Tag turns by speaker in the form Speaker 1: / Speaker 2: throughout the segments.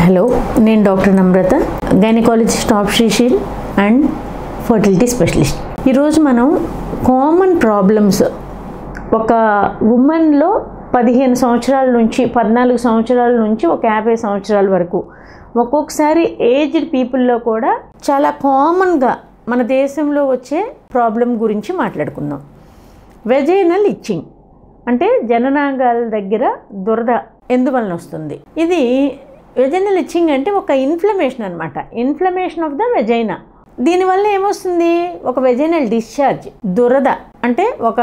Speaker 1: hello నేను doctor Namrata gynaecologist ఆప్షిషియల్ and fertility specialist ఈరోజు మనం కామన్ ప్రాబ్లమ్స్ ఒక ఉమెన్లో పదిహేను సంవత్సరాల నుంచి పద్నాలుగు సంవత్సరాల నుంచి ఒక యాభై సంవత్సరాల వరకు ఒక్కొక్కసారి ఏజ్డ్ పీపుల్లో కూడా చాలా కామన్గా మన దేశంలో వచ్చే ప్రాబ్లం గురించి మాట్లాడుకుందాం వెజైనల్ ఇచ్చింగ్ అంటే జననాంగాల దగ్గర దురద ఎందువలన వస్తుంది ఇది వెజైనల్ ఇచ్చింగ్ అంటే ఒక ఇన్ఫ్లమేషన్ అనమాట ఇన్ఫ్లమేషన్ ఆఫ్ ద వెజైనా దీనివల్ల ఏమొస్తుంది ఒక వెజైనల్ డిశ్చార్జ్ దురద అంటే ఒక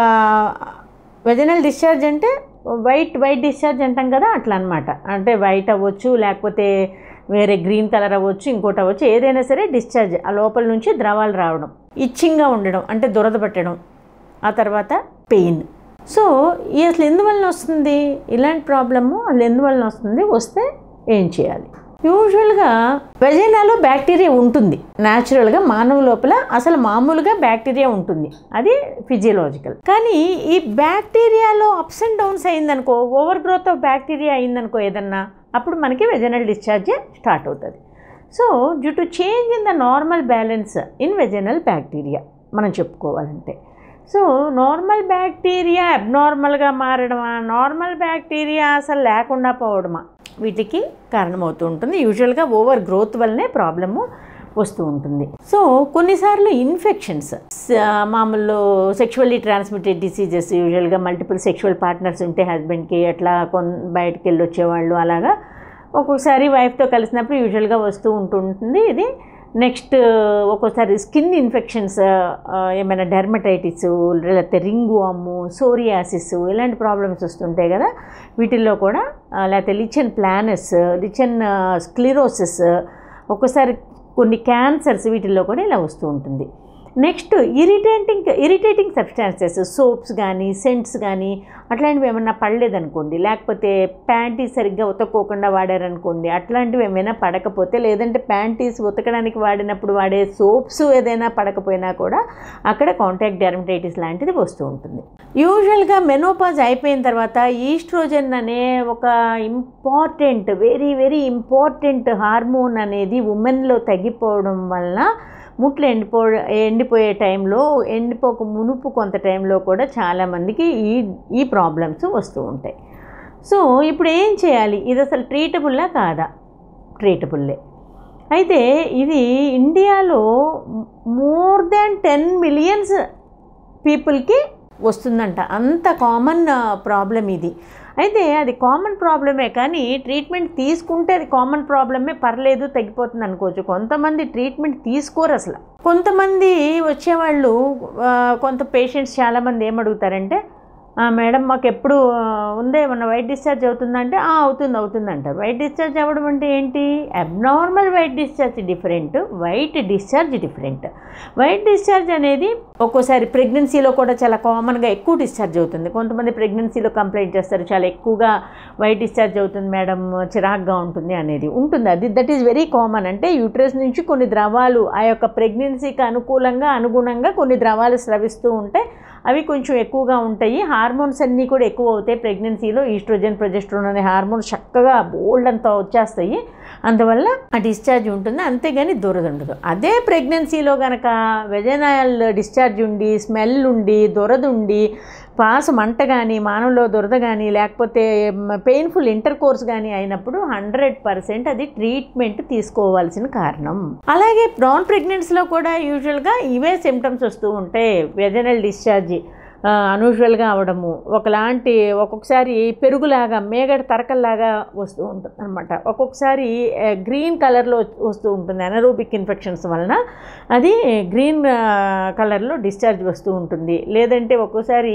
Speaker 1: వెజైనల్ డిశ్చార్జ్ అంటే వైట్ వైట్ డిశ్చార్జ్ అంటాం కదా అట్లా అనమాట అంటే వైట్ అవ్వచ్చు లేకపోతే వేరే గ్రీన్ కలర్ అవ్వచ్చు ఇంకోటి అవ్వచ్చు ఏదైనా సరే డిశ్చార్జ్ ఆ లోపల నుంచి ద్రవాలు రావడం ఇచ్చింగ్గా ఉండడం అంటే దురద పెట్టడం ఆ తర్వాత పెయిన్ సో ఈ అసలు ఎందువలన వస్తుంది ఇలాంటి ప్రాబ్లము అసలు ఎందువలన వస్తుంది వస్తే ఏం చేయాలి యూజువల్గా వెజైనాలో బ్యాక్టీరియా ఉంటుంది న్యాచురల్గా మానవ లోపల అసలు మామూలుగా బ్యాక్టీరియా ఉంటుంది అది ఫిజియలాజికల్ కానీ ఈ బ్యాక్టీరియాలో అప్స్ అండ్ డౌన్స్ అయిందనుకో ఓవర్ గ్రోత్ ఆఫ్ బ్యాక్టీరియా అయిందనుకో ఏదన్నా అప్పుడు మనకి వెజైనల్ డిశ్చార్జ్ స్టార్ట్ అవుతుంది so due to change in the normal balance in vaginal bacteria మనం చెప్పుకోవాలంటే సో నార్మల్ బ్యాక్టీరియా అబ్నార్మల్గా మారడమా నార్మల్ బ్యాక్టీరియా అసలు లేకుండా పోవడమా వీటికి కారణమవుతూ ఉంటుంది యూజువల్గా ఓవర్ గ్రోత్ వల్లనే ప్రాబ్లము వస్తూ ఉంటుంది సో కొన్నిసార్లు ఇన్ఫెక్షన్స్ మామూలు సెక్షువల్లీ ట్రాన్స్మిటెడ్ డిసీజెస్ యూజువల్గా మల్టిపుల్ సెక్షువల్ పార్ట్నర్స్ ఉంటే హస్బెండ్కి అట్లా కొన్ బయటకు వెళ్ళి వచ్చేవాళ్ళు అలాగా ఒక్కొక్కసారి వైఫ్తో కలిసినప్పుడు యూజువల్గా వస్తూ ఉంటుంటుంది ఇది నెక్స్ట్ ఒక్కోసారి స్కిన్ ఇన్ఫెక్షన్స్ ఏమైనా డెర్మటైటిస్ లేకపోతే రింగ్ వాము సోరియాసిస్ ఇలాంటి ప్రాబ్లమ్స్ వస్తుంటాయి కదా వీటిల్లో కూడా లేకపోతే లిచెన్ ప్లానస్ లిచెన్ స్క్లిరోసిస్ ఒక్కోసారి కొన్ని క్యాన్సర్స్ వీటిల్లో కూడా ఇలా వస్తూ ఉంటుంది next irritating irritating substances soaps కానీ సెంట్స్ కానీ అట్లాంటివి ఏమన్నా పడలేదనుకోండి లేకపోతే ప్యాంటీస్ సరిగ్గా ఉతక్కోకుండా వాడారనుకోండి అట్లాంటివి ఏమైనా పడకపోతే లేదంటే ప్యాంటీస్ ఉతకడానికి వాడినప్పుడు వాడే సోప్స్ ఏదైనా పడకపోయినా కూడా అక్కడ కాంటాక్ట్ డెర్మటైటిస్ లాంటిది వస్తూ ఉంటుంది యూజువల్గా మెనోపాజ్ అయిపోయిన తర్వాత ఈస్ట్రోజన్ అనే ఒక important very very important hormone అనేది ఉమెన్లో తగ్గిపోవడం వలన ముట్లు ఎండిపో ఎండిపోయే టైంలో ఎండిపోక మునుపు కొంత టైంలో కూడా చాలామందికి ఈ ఈ ప్రాబ్లమ్స్ వస్తూ ఉంటాయి సో ఇప్పుడు ఏం చేయాలి ఇది అసలు ట్రీటబుల్లా కాదా ట్రీటబుల్లే అయితే ఇది ఇండియాలో మోర్ దాన్ టెన్ మిలియన్స్ పీపుల్కి వస్తుందంట అంత కామన్ ప్రాబ్లం ఇది అయితే అది కామన్ ప్రాబ్లమే కానీ ట్రీట్మెంట్ తీసుకుంటే అది కామన్ ప్రాబ్లమే పర్లేదు తగ్గిపోతుంది అనుకోవచ్చు కొంతమంది ట్రీట్మెంట్ తీసుకోరు అసలు కొంతమంది వచ్చేవాళ్ళు కొంత పేషెంట్స్ చాలామంది ఏమడుగుతారంటే మేడం మాకు ఎప్పుడు ఉందే ఏమన్నా వైట్ డిశ్చార్జ్ అవుతుందంటే అవుతుంది అవుతుంది అంటారు వైట్ డిశ్చార్జ్ అవ్వడం అంటే ఏంటి abnormal white discharge different white discharge different white discharge అనేది ఒక్కోసారి ప్రెగ్నెన్సీలో కూడా చాలా కామన్గా ఎక్కువ డిశ్చార్జ్ అవుతుంది కొంతమంది ప్రెగ్నెన్సీలో కంప్లైంట్ చేస్తారు చాలా ఎక్కువగా వైట్ డిశ్చార్జ్ అవుతుంది మేడం చిరాగ్గా ఉంటుంది అనేది ఉంటుంది అది దట్ ఈస్ వెరీ కామన్ అంటే యూట్రస్ నుంచి కొన్ని ద్రవాలు ఆ యొక్క ప్రెగ్నెన్సీకి అనుకూలంగా అనుగుణంగా కొన్ని ద్రవాలు స్రవిస్తూ ఉంటాయి అవి కొంచెం ఎక్కువగా ఉంటాయి హార్మోన్స్ అన్నీ కూడా ఎక్కువ అవుతాయి ప్రెగ్నెన్సీలో ఈస్ట్రోజన్ ప్రొజెస్ట్రోన్ అనే హార్మోన్స్ చక్కగా బోల్డ్ అంతా వచ్చేస్తాయి అందువల్ల ఆ డిశ్చార్జ్ ఉంటుంది అంతేగాని దురద ఉండదు అదే ప్రెగ్నెన్సీలో కనుక వెజనాయల్ డిశ్చార్జ్ ఉండి స్మెల్ ఉండి దురద ఉండి పాస మంట కానీ మానవులో దురద కానీ లేకపోతే పెయిన్ఫుల్ ఇంటర్ కోర్స్ కానీ అయినప్పుడు హండ్రెడ్ పర్సెంట్ అది ట్రీట్మెంట్ తీసుకోవాల్సిన కారణం అలాగే నాన్ ప్రెగ్నెన్సీలో కూడా యూజువల్గా ఇవే సిమ్టమ్స్ వస్తూ ఉంటాయి వెజనల్ డిశ్చార్జ్ అనూజువల్గా అవడము ఒకలాంటి ఒక్కొక్కసారి పెరుగులాగా మేగడ తరకల్లాగా వస్తూ ఉంటుంది అనమాట ఒక్కొక్కసారి గ్రీన్ కలర్లో వస్తూ ఉంటుంది అనరోబిక్ ఇన్ఫెక్షన్స్ వలన అది గ్రీన్ కలర్లో డిశ్చార్జ్ వస్తూ ఉంటుంది లేదంటే ఒక్కోసారి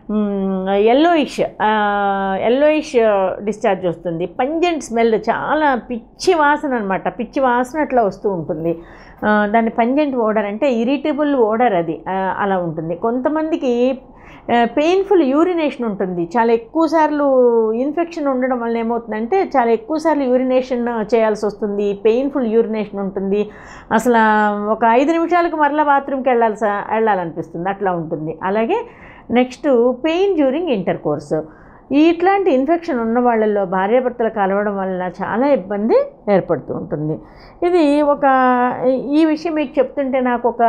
Speaker 1: ఎల్లోయిష్ ఎల్లోయిష్ డిశ్చార్జ్ వస్తుంది పంజెంట్ స్మెల్ చాలా పిచ్చి వాసన అనమాట పిచ్చి వాసన అట్లా వస్తూ ఉంటుంది దాన్ని పంజెంట్ ఓడర్ అంటే ఇరిటబుల్ ఓడర్ అది అలా ఉంటుంది కొంతమందికి పెయిన్ఫుల్ యూరినేషన్ ఉంటుంది చాలా ఎక్కువ సార్లు ఇన్ఫెక్షన్ ఉండడం వల్ల ఏమవుతుందంటే చాలా ఎక్కువ సార్లు యూరినేషన్ చేయాల్సి వస్తుంది పెయిన్ఫుల్ యూరినేషన్ ఉంటుంది అసలు ఒక ఐదు నిమిషాలకు మరలా బాత్రూమ్కి వెళ్ళాల్సి వెళ్ళాలనిపిస్తుంది అట్లా ఉంటుంది అలాగే next pain during intercourse ఈ ఇట్లాంటి ఇన్ఫెక్షన్ ఉన్న వాళ్ళల్లో భార్యాభర్తలు కలవడం వల్ల చాలా ఇబ్బంది ఏర్పడుతూ ఉంటుంది ఇది ఒక ఈ విషయం మీకు చెప్తుంటే నాకు ఒక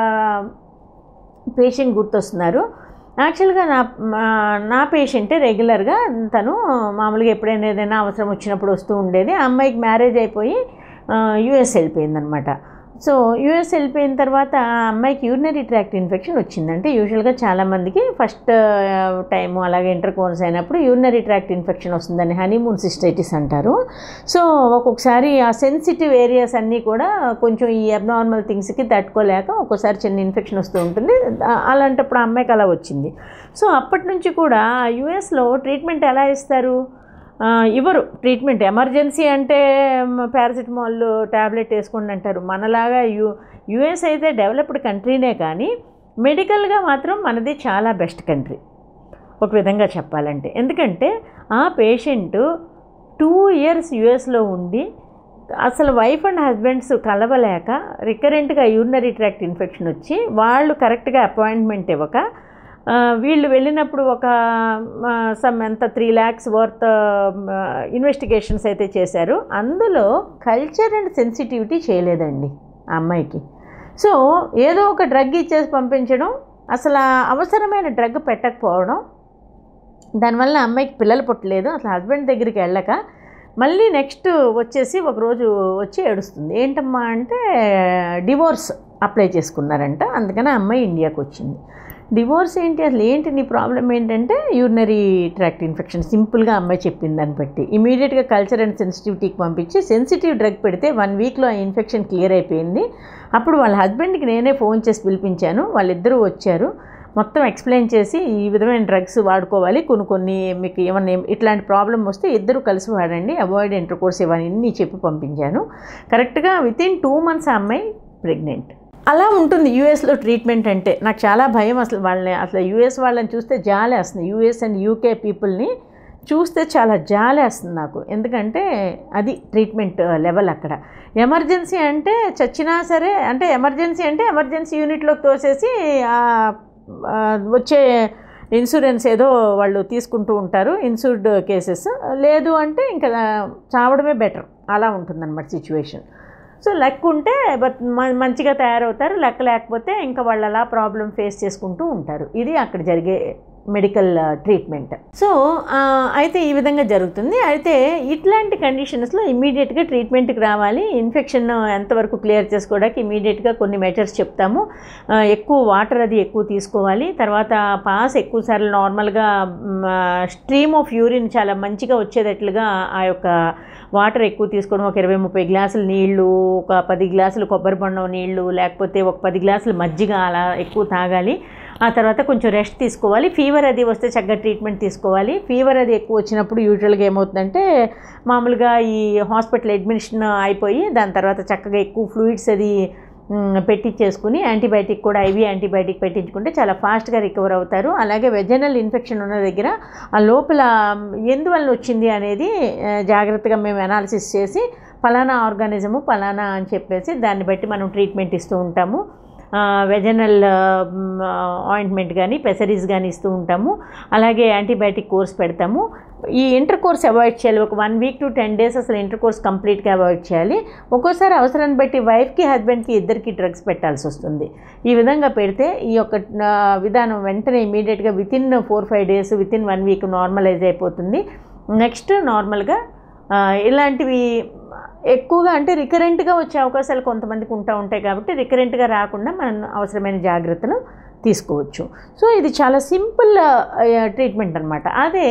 Speaker 1: పేషెంట్ గుర్తొస్తున్నారు యాక్చువల్గా నా మా- నా పేషెంటే రెగ్యులర్గా తను మామూలుగా ఎప్పుడైనా ఏదైనా అవసరం వచ్చినప్పుడు వస్తూ ఉండేది ఆ అమ్మాయికి మ్యారేజ్ అయిపోయి యూఎస్ వెళ్ళిపోయిందనమాట సో యూఎస్ వెళ్ళిపోయిన తర్వాత ఆ అమ్మాయికి యూరినరీ ట్రాక్ట్ ఇన్ఫెక్షన్ వచ్చిందంటే యూజువల్గా చాలామందికి ఫస్ట్ టైం అలాగే ఇంటర్ కోర్స్ అయినప్పుడు యూరినరీ ట్రాక్ట్ ఇన్ఫెక్షన్ వస్తుందని హనీమూన్ సిస్టైటిస్ అంటారు సో ఒక్కొక్కసారి ఆ సెన్సిటివ్ ఏరియాస్ అన్నీ కూడా కొంచెం ఈ అబ్నార్మల్ థింగ్స్కి తట్టుకోలేక ఒక్కోసారి చిన్న ఇన్ఫెక్షన్ వస్తూ ఉంటుంది ఆ- అలాంటప్పుడు ఆ అమ్మాయికి అలా వచ్చింది సో అప్పటి నుంచి కూడా యుఎస్లో ట్రీట్మెంట్ ఎలా ఇస్తారు ఆ, ఇవ్వరు ట్రీట్మెంట్ ఎమర్జెన్సీ అంటే పారాసిటమాల్ ట్యాబ్లెట్ వేసుకోండి అంటారు మనలాగా యు యుఎస్ అయితే డెవలప్డ్ కంట్రీనే కానీ మెడికల్గా మాత్రం మనది చాలా బెస్ట్ కంట్రీ ఒక విధంగా చెప్పాలంటే ఎందుకంటే ఆ పేషెంట్ టూ ఇయర్స్ యుఎస్లో ఉండి అసలు వైఫ్ అండ్ హస్బెండ్స్ కలవలేక రికరెంట్గా యూరినరీ ట్రాక్ట్ ఇన్ఫెక్షన్ వచ్చి వాళ్ళు కరెక్ట్గా అపాయింట్మెంట్ ఇవ్వక ఆ, వీళ్ళు వెళ్ళినప్పుడు ఒక సమ్ ఎంత త్రీ ల్యాక్స్ వర్త్ ఇన్వెస్టిగేషన్స్ అయితే చేశారు అందులో కల్చర్ అండ్ సెన్సిటివిటీ చేయలేదండి ఆ అమ్మాయికి సో ఏదో ఒక డ్రగ్ ఇచ్చేసి పంపించడం అసలు ఆ అవసరమైన డ్రగ్ పెట్టకపోవడం దానివల్ల అమ్మాయికి పిల్లలు పుట్టలేదు అసలు హస్బెండ్ దగ్గరికి వెళ్ళక మళ్ళీ నెక్స్ట్ వచ్చేసి ఒకరోజు వచ్చి ఏడుస్తుంది ఏంటమ్మా అంటే డివోర్స్ అప్లై చేసుకున్నారంట అందుకని ఆ అమ్మాయి ఇండియాకి వచ్చింది డివోర్స్ ఏంటి అసలు ఏంటి నీ ప్రాబ్లం ఏంటంటే యూరినరీ ట్రాక్ట్ ఇన్ఫెక్షన్ సింపుల్గా అమ్మాయి చెప్పింది దాన్ని బట్టి ఇమీడియట్గా కల్చర్ అండ్ సెన్సిటివిటీకి పంపించి సెన్సిటివ్ డ్రగ్ పెడితే వన్ వీక్లో ఆ ఇన్ఫెక్షన్ క్లియర్ అయిపోయింది అప్పుడు వాళ్ళ హస్బెండ్కి నేనే ఫోన్ చేసి పిలిపించాను వాళ్ళిద్దరూ వచ్చారు మొత్తం ఎక్స్ప్లెయిన్ చేసి ఈ విధమైన డ్రగ్స్ వాడుకోవాలి కొన్ని కొన్ని మీకు ఏమన్నా ఏం- ఇట్లాంటి ప్రాబ్లం వస్తే ఇద్దరు కలిసి వాడండి అవాయిడ్ ఇంటర్ కోర్స్ ఇవన్నీ చెప్పి పంపించాను కరెక్ట్గా విత్ ఇన్ టూ మంత్స్ ఆ అమ్మాయి ప్రెగ్నెంట్ అలా ఉంటుంది యూఎస్లో ట్రీట్మెంట్ అంటే నాకు చాలా భయం అసలు వాళ్ళని అసలు యూఎస్ వాళ్ళని చూస్తే జాలేస్తుంది యూఎస్ అండ్ యూకే పీపుల్ని చూస్తే చాలా జాలేస్తుంది నాకు ఎందుకంటే అది ట్రీట్మెంట్ లెవెల్ అక్కడ ఎమర్జెన్సీ అంటే చచ్చినా సరే అంటే ఎమర్జెన్సీ అంటే ఎమర్జెన్సీ యూనిట్లోకి తోసేసి ఆ, ఆ, వచ్చే ఇన్సూరెన్స్ ఏదో వాళ్ళు తీసుకుంటూ ఉంటారు ఇన్సూర్డ్ కేసెస్ లేదు అంటే ఇంకా చావడమే బెటర్ అలా ఉంటుందన్నమాట సిచ్యువేషన్ సో లెక్క ఉంటే బట్ మ- మంచిగా తయారవుతారు లెక్క లేకపోతే ఇంకా వాళ్ళు అలా ప్రాబ్లం ఫేస్ చేసుకుంటూ ఉంటారు ఇది అక్కడ జరిగే మెడికల్ ట్రీట్మెంట్ సో ఆ, అయితే ఈ విధంగా జరుగుతుంది అయితే ఇట్లాంటి కండిషన్స్లో ఇమీడియట్గా ట్రీట్మెంట్కి రావాలి ఇన్ఫెక్షన్ ఎంతవరకు క్లియర్ చేసుకోవడానికి ఇమీడియట్గా కొన్ని మెజర్స్ చెప్తాము ఆ, ఎక్కువ వాటర్ అది ఎక్కువ తీసుకోవాలి తర్వాత పాస్ ఎక్కువ సార్లు నార్మల్గా స్ట్రీమ్ ఆఫ్ యూరిన్ చాలా మంచిగా వచ్చేటట్లుగా ఆ యొక్క వాటర్ ఎక్కువ తీసుకోవడం ఒక ఇరవై ముప్పై గ్లాసులు నీళ్లు ఒక పది గ్లాసులు కొబ్బరి బొండం నీళ్లు లేకపోతే ఒక పది గ్లాసులు మజ్జిగ అలా ఎక్కువ తాగాలి ఆ తర్వాత కొంచెం రెస్ట్ తీసుకోవాలి ఫీవర్ అది వస్తే చక్కగా ట్రీట్మెంట్ తీసుకోవాలి ఫీవర్ అది ఎక్కువ వచ్చినప్పుడు యూజువల్గా ఏమవుతుందంటే మామూలుగా ఈ హాస్పిటల్ అడ్మిషన్ అయిపోయి దాని తర్వాత చక్కగా ఎక్కువ ఫ్లూయిడ్స్ అది మ్, పెట్టించేసుకుని యాంటీబయాటిక్ కూడా ఐవి యాంటీబయాటిక్ పెట్టించుకుంటే చాలా ఫాస్ట్గా రికవర్ అవుతారు అలాగే వెజనల్ ఇన్ఫెక్షన్ ఉన్న దగ్గర ఆ లోపల మ్, ఎందువల్ల వచ్చింది అనేది ఆ, జాగ్రత్తగా మేము అనాలిసిస్ చేసి ఫలానా ఆర్గానిజము ఫలానా అని చెప్పేసి దాన్ని బట్టి మనం ట్రీట్మెంట్ ఇస్తూ ఉంటాము వెజనల్ ఆయింట్మెంట్ కానీ పెసరీస్ కానీ ఇస్తూ ఉంటాము అలాగే యాంటీబయాటిక్ కోర్స్ పెడతాము ఈ ఇంటర్ కోర్స్ అవాయిడ్ చేయాలి ఒక one week to ten days అసలు ఇంటర్ కోర్స్ కంప్లీట్గా అవాయిడ్ చేయాలి ఒక్కోసారి అవసరాన్ని బట్టి వైఫ్కి హస్బెండ్కి ఇద్దరికి డ్రగ్స్ పెట్టాల్సి వస్తుంది ఈ విధంగా పెడితే ఈ యొక్క ఆ, విధానం వెంటనే ఇమీడియట్గా within four five days within one week normalise అయిపోతుంది నెక్స్ట్ నార్మల్గా ఆ, ఇలాంటివి ఎక్కువగా అంటే రికరెంట్గా వచ్చే అవకాశాలు కొంతమందికి ఉంటా ఉంటాయి కాబట్టి రికరెంట్గా రాకుండా మనం అవసరమైన జాగ్రత్తలు తీసుకోవచ్చు సో ఇది చాలా సింపుల్ ట్రీట్మెంట్ అనమాట అదే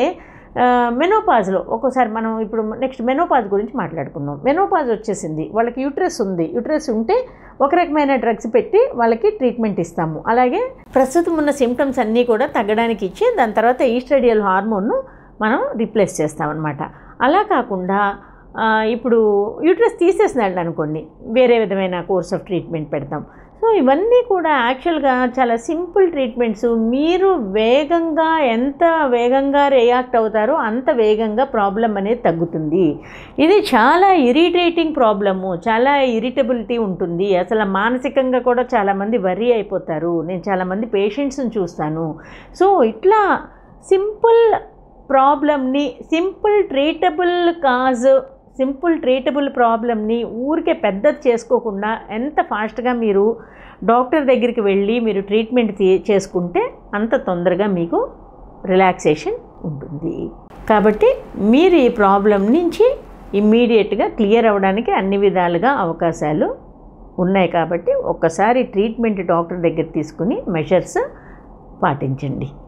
Speaker 1: మెనోపాజ్లో ఒక్కోసారి మనం ఇప్పుడు నెక్స్ట్ మెనోపాజ్ గురించి మాట్లాడుకుందాం మెనోపాజ్ వచ్చేసింది వాళ్ళకి యూట్రస్ ఉంది యూట్రస్ ఉంటే ఒక రకమైన డ్రగ్స్ పెట్టి వాళ్ళకి ట్రీట్మెంట్ ఇస్తాము అలాగే ప్రస్తుతం ఉన్న సిమ్టమ్స్ అన్నీ కూడా తగ్గడానికి ఇచ్చి దాని తర్వాత ఈస్ట్రేడియల్ హార్మోన్ను మనం రీప్లేస్ చేస్తామన్నమాట అలా కాకుండా ఆ, ఇప్పుడు యూట్రస్ తీసేసినాడు అనుకోండి వేరే విధమైన కోర్స్ ఆఫ్ ట్రీట్మెంట్ పెడతాం సో ఇవన్నీ కూడా యాక్చువల్గా చాలా సింపుల్ ట్రీట్మెంట్స్ మీరు వేగంగా ఎంత వేగంగా రియాక్ట్ అవుతారో అంత వేగంగా ప్రాబ్లం అనేది తగ్గుతుంది ఇది చాలా ఇరిటేటింగ్ ప్రాబ్లము చాలా ఇరిటబిలిటీ ఉంటుంది అసలు మానసికంగా కూడా చాలామంది వరీ అయిపోతారు నేను చాలామంది పేషెంట్స్ని చూస్తాను సో ఇట్లా సింపుల్ ప్రాబ్లమ్ని simple treatable cause simple treatable ప్రాబ్లమ్ని ఊరికే పెద్దది చేసుకోకుండా ఎంత ఫాస్ట్గా మీరు డాక్టర్ దగ్గరికి వెళ్ళి మీరు ట్రీట్మెంట్ తీ- చేసుకుంటే అంత తొందరగా మీకు రిలాక్సేషన్ ఉంటుంది కాబట్టి మీరు ఈ ప్రాబ్లం నుంచి ఇమ్మీడియట్గా క్లియర్ అవ్వడానికి అన్ని విధాలుగా అవకాశాలు ఉన్నాయి కాబట్టి ఒక్కసారి ట్రీట్మెంట్ డాక్టర్ దగ్గర తీసుకుని మెషర్స్ పాటించండి